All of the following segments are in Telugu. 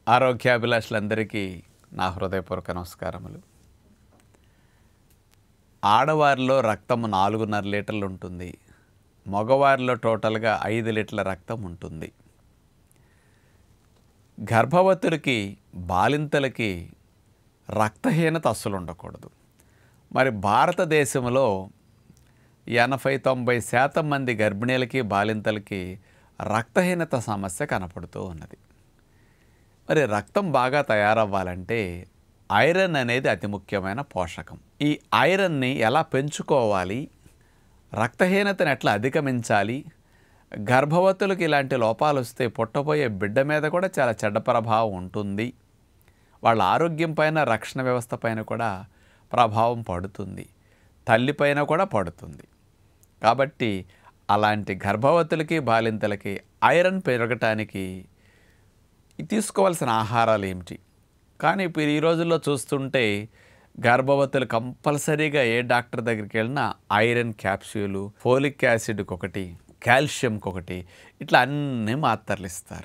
ఆరోగ్యాభిలాషులందరికీ నా హృదయపూర్వక నమస్కారములు ఆడవారిలో రక్తము నాలుగున్నర లీటర్లు ఉంటుంది మగవారిలో టోటల్గా ఐదు లీటర్ల రక్తం ఉంటుంది గర్భవతులకి బాలింతలకి రక్తహీనత అస్సలు ఉండకూడదు మరి భారతదేశంలో ఎనభై తొంభై శాతం మంది గర్భిణీలకి బాలింతలకి రక్తహీనత సమస్య కనపడుతూ ఉన్నది మరి రక్తం బాగా తయారవ్వాలంటే ఐరన్ అనేది అతి ముఖ్యమైన పోషకం ఈ ఐరన్ని ఎలా పెంచుకోవాలి రక్తహీనతను ఎట్లా అధిగమించాలి గర్భవతులకు ఇలాంటి లోపాలు వస్తే పుట్టబోయే బిడ్డ మీద కూడా చాలా చెడ్డ ప్రభావం ఉంటుంది వాళ్ళ ఆరోగ్యం పైన రక్షణ వ్యవస్థ పైన కూడా ప్రభావం పడుతుంది తల్లిపైన కూడా పడుతుంది కాబట్టి అలాంటి గర్భవతులకి బాలింతలకి ఐరన్ పెరగటానికి తీసుకోవాల్సిన ఆహారాలు ఏమిటి కానీ ఇప్పుడు ఈ రోజుల్లో చూస్తుంటే గర్భవతులు కంపల్సరీగా ఏ డాక్టర్ దగ్గరికి వెళ్ళినా ఐరన్ క్యాప్సూలు ఫోలిక్ యాసిడ్కి ఒకటి కాల్షియంకి ఒకటి ఇట్లా అన్ని మాత్రలు ఇస్తారు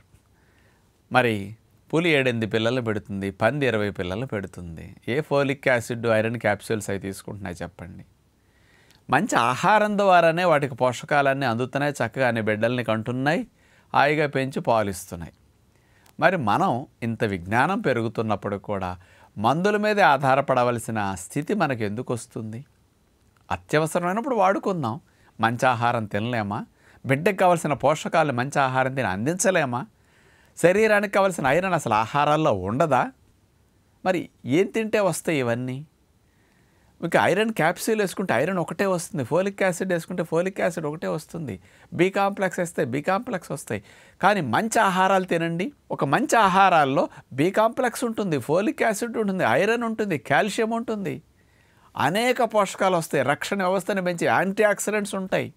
మరి పులి ఏడెనిమిది పిల్లలు పెడుతుంది పంది ఇరవై పిల్లలు పెడుతుంది ఏ ఫోలిక్ యాసిడ్ ఐరన్ క్యాప్సూల్స్ అవి తీసుకుంటున్నాయి చెప్పండి మంచి ఆహారం ద్వారానే వాటికి పోషకాలన్నీ అందుతున్నాయి చక్కగా అన్ని బిడ్డల్ని కంటున్నాయి హాయిగా పెంచి పాలిస్తున్నాయి మరి మనం ఇంత విజ్ఞానం పెరుగుతున్నప్పుడు కూడా మందుల మీదే ఆధారపడవలసిన స్థితి మనకు ఎందుకు వస్తుంది అత్యవసరమైనప్పుడు వాడుకుందాం మంచి ఆహారం తినలేమా బిడ్డకు కావలసిన పోషకాలు మంచి ఆహారం తిని అందించలేమా శరీరానికి కావలసిన ఐరన్ అసలు ఆహారాల్లో ఉండదా మరి ఏం తింటే వస్తాయి ఇవన్నీ మీకు ఐరన్ క్యాప్సూల్ వేసుకుంటే ఐరన్ ఒకటే వస్తుంది ఫోలిక్ యాసిడ్ వేసుకుంటే ఫోలిక్ యాసిడ్ ఒకటే వస్తుంది బీ కాంప్లెక్స్ వేస్తే బీ కాంప్లెక్స్ వస్తాయి కానీ మంచి ఆహారాలు తినండి ఒక మంచి ఆహారాల్లో బీ కాంప్లెక్స్ ఉంటుంది ఫోలిక్ యాసిడ్ ఉంటుంది ఐరన్ ఉంటుంది కాల్షియం ఉంటుంది అనేక పోషకాలు వస్తాయి రక్షణ వ్యవస్థను పెంచి యాంటీ ఆక్సిడెంట్స్ ఉంటాయి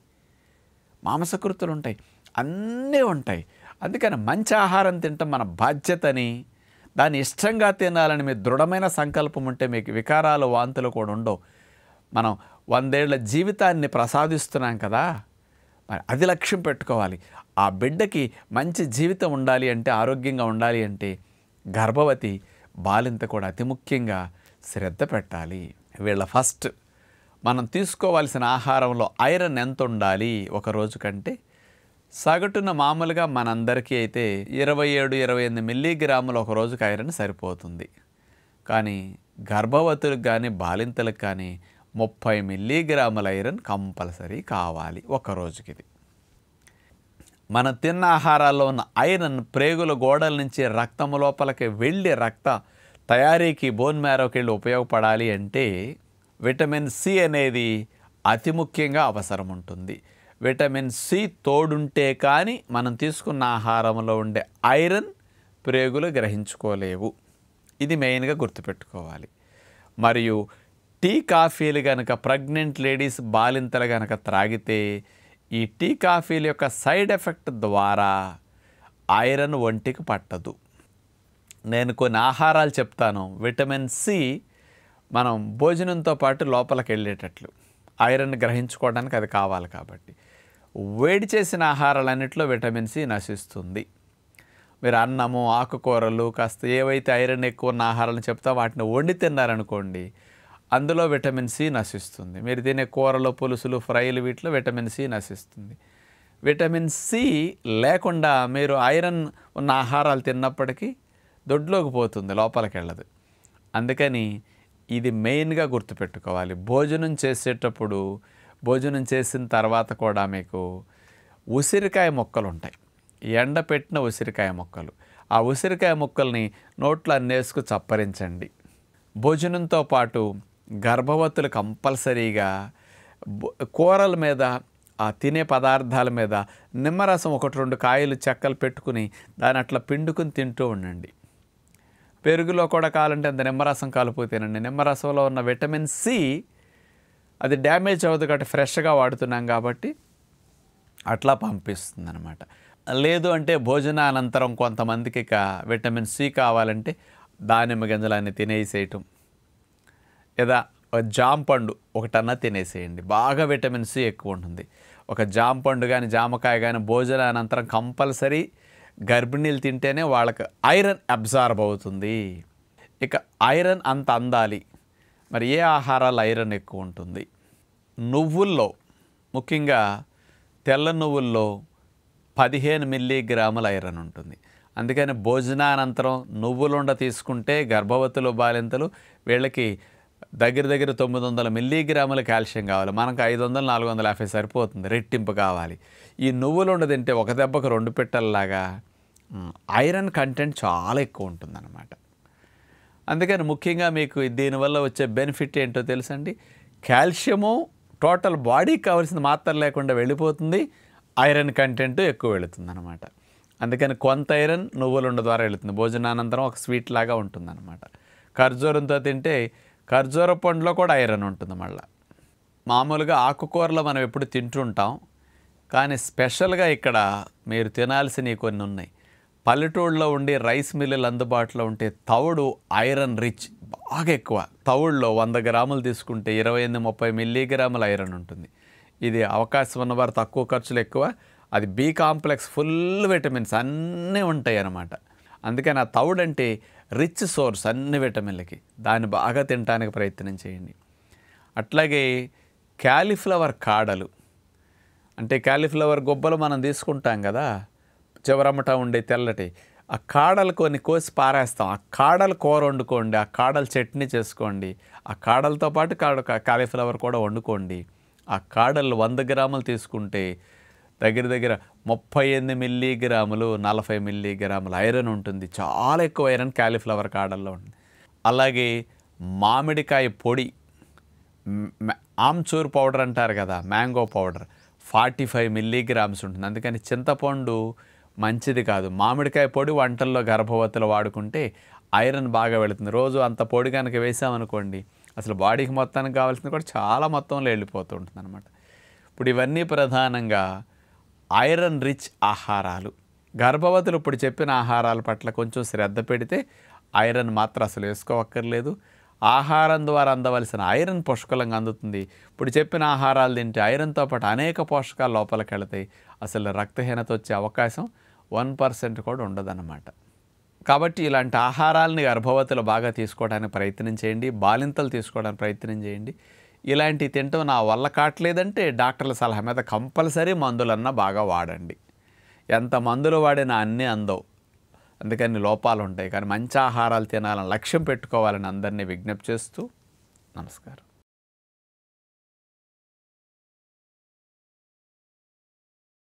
మాంసకృతులు ఉంటాయి అన్నీ ఉంటాయి అందుకని మంచి ఆహారం తింటాం మన బాధ్యతని దాన్ని ఇష్టంగా తినాలని మీ దృఢమైన సంకల్పం ఉంటే మీకు వికారాలు వాంతులు కూడా ఉండవు మనం వందేళ్ల జీవితాన్ని ప్రసాదిస్తున్నాం కదా మరి అది లక్ష్యం పెట్టుకోవాలి ఆ బిడ్డకి మంచి జీవితం ఉండాలి అంటే ఆరోగ్యంగా ఉండాలి అంటే గర్భవతి బాలింత కూడా అతి ముఖ్యంగా శ్రద్ధ పెట్టాలి వీళ్ళ ఫస్ట్ మనం తీసుకోవాల్సిన ఆహారంలో ఐరన్ ఎంత ఉండాలి ఒక రోజు కంటే సగటున మామూలుగా మనందరికీ అయితే ఇరవై ఏడు ఇరవై ఎనిమిది మిల్లీగ్రాములు ఒక రోజుకి ఐరన్ సరిపోతుంది కానీ గర్భవతులకు కానీ బాలింతలకు కానీ ముప్పై మిల్లీగ్రాముల ఐరన్ కంపల్సరీ కావాలి ఒక రోజుకి ఇది మనం తిన్న ఆహారాల్లో ఉన్న ఐరన్ ప్రేగుల గోడల నుంచి రక్తం లోపలికి వెళ్ళి రక్త తయారీకి బోన్ మ్యారోకి వెళ్ళి ఉపయోగపడాలి అంటే విటమిన్ సి అనేది అతి ముఖ్యంగా అవసరం ఉంటుంది విటమిన్ సి తోడుంటే కానీ మనం తీసుకున్న ఆహారంలో ఉండే ఐరన్ ప్రేగులు గ్రహించుకోలేవు ఇది మెయిన్గా గుర్తుపెట్టుకోవాలి మరియు టీ కాఫీలు కనుక ప్రెగ్నెంట్ లేడీస్ బాలింతలు కనుక త్రాగితే ఈ టీ కాఫీల యొక్క సైడ్ ఎఫెక్ట్ ద్వారా ఐరన్ ఒంటికి పట్టదు నేను కొన్ని ఆహారాలు చెప్తాను విటమిన్ సి మనం భోజనంతో పాటు లోపలికి వెళ్ళేటట్లు ఐరన్ గ్రహించుకోవడానికి అది కావాలి కాబట్టి వేడి చేసిన ఆహారాలన్నింటిలో విటమిన్ సి నశిస్తుంది మీరు అన్నము ఆకుకూరలు కాస్త ఏవైతే ఐరన్ ఎక్కువ ఉన్న ఆహారాలను చెప్తా వాటిని వండి తిన్నారనుకోండి అందులో విటమిన్ సి నశిస్తుంది మీరు తినే కూరలు పులుసులు ఫ్రైలు వీటిలో విటమిన్ సి నశిస్తుంది విటమిన్ సి లేకుండా మీరు ఐరన్ ఉన్న ఆహారాలు తిన్నప్పటికీ దొడ్లోకి పోతుంది లోపలికి వెళ్ళదు అందుకని ఇది మెయిన్గా గుర్తుపెట్టుకోవాలి భోజనం చేసేటప్పుడు భోజనం చేసిన తర్వాత కూడా మీకు ఉసిరికాయ మొక్కలు ఉంటాయి ఎండపెట్టిన ఉసిరికాయ మొక్కలు ఆ ఉసిరికాయ మొక్కల్ని నోట్లో అన్నేసుకు చప్పరించండి భోజనంతో పాటు గర్భవతులు కంపల్సరీగా బొ- కూరల మీద ఆ తినే పదార్థాల మీద నిమ్మరసం ఒకటి రెండు కాయలు చెక్కలు పెట్టుకుని దాన్ని అట్లా పిండుకుని తింటూ ఉండండి పెరుగులో కూడా కావాలంటే అంత నిమ్మరసం కలుపు తినండి నిమ్మరసంలో ఉన్న విటమిన్ సి అది డ్యామేజ్ అవ్వదు కాబట్టి ఫ్రెష్గా వాడుతున్నాం కాబట్టి అట్లా పంపిస్తుంది అనమాట లేదు అంటే భోజనానంతరం కొంతమందికి ఇక విటమిన్ సి కావాలంటే దానిమ్మ గింజలన్నీ తినేసేయటం లేదా ఒక జామ పండు ఒకటన్నా తినేసేయండి బాగా విటమిన్ సి ఎక్కువ ఉంటుంది ఒక జామ పండు కానీ జామకాయ కానీ భోజనానంతరం కంపల్సరీ గర్భిణీలు తింటేనే వాళ్ళకి ఐరన్ అబ్జార్బ్ అవుతుంది ఇక ఐరన్ అంత అందాలి మరి ఏ ఆహారాలు ఐరన్ ఎక్కువ ఉంటుంది నువ్వుల్లో ముఖ్యంగా తెల్ల నువ్వుల్లో పదిహేను మిల్లీగ్రాముల ఐరన్ ఉంటుంది అందుకని భోజనానంతరం నువ్వులుండ తీసుకుంటే గర్భవతులు బాలింతలు వీళ్ళకి దగ్గర దగ్గర తొమ్మిది వందల మిల్లీగ్రాముల కాల్షియం కావాలి మనకు ఐదు వందలు నాలుగు వందల యాభై సరిపోతుంది రెట్టింపు కావాలి ఈ నువ్వులుండ తింటే ఒక దెబ్బకు రెండు పెట్టల్లాగా మ్, ఐరన్ కంటెంట్ చాలా ఎక్కువ ఉంటుందన్నమాట అందుకని ముఖ్యంగా మీకు దీనివల్ల వచ్చే బెనిఫిట్ ఏంటో తెలుసండి కాల్షియము టోటల్ బాడీకి కావాల్సిన మాత్రం లేకుండా వెళ్ళిపోతుంది ఐరన్ కంటెంట్ ఎక్కువ వెళుతుంది అనమాట అందుకని కొంత ఐరన్ నువ్వులుండ ద్వారా వెళుతుంది భోజనానంతరం ఒక స్వీట్ లాగా ఉంటుందన్నమాట ఖర్జూరంతో తింటే ఖర్జూర పండులో కూడా ఐరన్ ఉంటుంది మళ్ళీ మామూలుగా ఆకుకూరలు మనం ఎప్పుడు తింటుంటాం కానీ స్పెషల్గా ఇక్కడ మీరు తినాల్సినవి కొన్ని ఉన్నాయి పల్లెటూళ్ళలో ఉండి రైస్ మిల్లులు అందుబాటులో ఉంటే తవుడు ఐరన్ రిచ్ బాగా ఎక్కువ తవుడులో వంద గ్రాములు తీసుకుంటే ఇరవై ఎనిమిది ముప్పై మిల్లీగ్రాముల ఐరన్ ఉంటుంది ఇది అవకాశం ఉన్నవారు తక్కువ ఖర్చులు ఎక్కువ అది బి కాంప్లెక్స్ ఫుల్ విటమిన్స్ అన్నీ ఉంటాయి అన్నమాట అందుకని ఆ తవుడు అంటే రిచ్ సోర్స్ అన్ని విటమిన్లకి దాన్ని బాగా తినడానికి ప్రయత్నం చేయండి అట్లాగే క్యాలీఫ్లవర్ కాడలు అంటే క్యాలీఫ్లవర్ గొబ్బలు మనం తీసుకుంటాం కదా చివరమ్మట ఉండే తెల్లటి ఆ కాడలు కొన్ని కోసి పారేస్తాం ఆ కాడలు కూర వండుకోండి ఆ కాడలు చట్నీ చేసుకోండి ఆ కాడలతో పాటు కాడ కాలీఫ్లవర్ కూడా వండుకోండి ఆ కాడలు వంద గ్రాములు తీసుకుంటే దగ్గర దగ్గర ముప్పై ఎనిమిది మిల్లీగ్రాములు నలభై మిల్లీగ్రాములు ఐరన్ ఉంటుంది చాలా ఎక్కువ ఐరన్ క్యాలీఫ్లవర్ కాడల్లో ఉంటుంది అలాగే మామిడికాయ పొడి మ- ఆమ్చూర్ పౌడర్ అంటారు కదా mango powder forty five milligrams ఉంటుంది అందుకని చింతపండు మంచిది కాదు మామిడికాయ పొడి వంటల్లో గర్భవతులు వాడుకుంటే ఐరన్ బాగా వెళుతుంది రోజు అంత పొడి కనుక వేసామనుకోండి అసలు బాడీకి మొత్తానికి కావాల్సింది కూడా చాలా మొత్తంలో వెళ్ళిపోతూ ఉంటుంది అనమాట ఇప్పుడు ఇవన్నీ ప్రధానంగా ఐరన్ రిచ్ ఆహారాలు గర్భవతులు ఇప్పుడు చెప్పిన ఆహారాల పట్ల కొంచెం శ్రద్ధ పెడితే ఐరన్ మాత్రం అసలు వేసుకోవక్కర్లేదు ఆహారం ద్వారా అందవలసిన ఐరన్ పుష్కలంగా అందుతుంది ఇప్పుడు చెప్పిన ఆహారాలు తింటే ఐరన్తో పాటు అనేక పోషకాలు లోపలికి వెళతాయి అసలు రక్తహీనత వచ్చే అవకాశం వన్ పర్సెంట్ కూడా ఉండదన్నమాట కాబట్టి ఇలాంటి ఆహారాలని గర్భవతులు బాగా తీసుకోవడానికి ప్రయత్నం చేయండి బాలింతలు తీసుకోవడానికి ప్రయత్నం చేయండి ఇలాంటివి తింటాం నా వల్ల కావట్లేదంటే డాక్టర్ల సలహా మీద కంపల్సరీ మందులన్నా బాగా వాడండి ఎంత మందులు వాడినా అన్నీ అందవు అందుకని లోపాలు ఉంటాయి కానీ మంచి ఆహారాలు తినాలని లక్ష్యం పెట్టుకోవాలని అందరినీ విజ్ఞప్తి చేస్తూ నమస్కారం